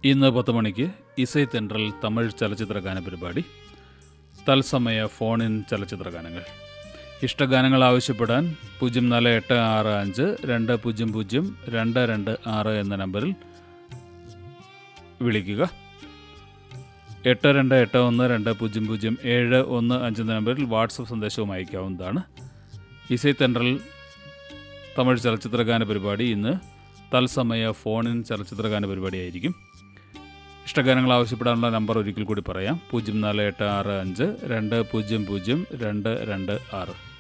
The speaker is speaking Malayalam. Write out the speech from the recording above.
ഇന്ന് പത്ത് മണിക്ക് ഇസൈ തെൻട്രൽ തമിഴ് ചലച്ചിത്ര ഗാന പരിപാടി തത്സമയ ഫോൺ ഇൻ ചലച്ചിത്ര ഗാനങ്ങൾ ഇഷ്ടഗാനങ്ങൾ ആവശ്യപ്പെടാൻ പൂജ്യം നാല് എട്ട് ആറ് അഞ്ച് രണ്ട് പൂജ്യം പൂജ്യം രണ്ട് രണ്ട് ആറ് എന്ന നമ്പറിൽ വിളിക്കുക എട്ട് രണ്ട് എട്ട് ഒന്ന് രണ്ട് പൂജ്യം പൂജ്യം ഏഴ് ഒന്ന് അഞ്ച് എന്ന നമ്പറിൽ വാട്സപ്പ് സന്ദേശവും അയക്കാവുന്നതാണ് ഇസൈ തെൻട്രൽ തമിഴ് ചലച്ചിത്ര ഗാന പരിപാടി ഇന്ന് തത്സമയ ഫോണിൻ ചലച്ചിത്ര ഗാന പരിപാടിയായിരിക്കും ഇഷ്ടഗാനങ്ങൾ ആവശ്യപ്പെടാനുള്ള നമ്പർ ഒരിക്കൽ കൂടി പറയാം പൂജ്യം നാല് എട്ട് ആറ് അഞ്ച് രണ്ട് പൂജ്യം പൂജ്യം രണ്ട് രണ്ട് ആറ്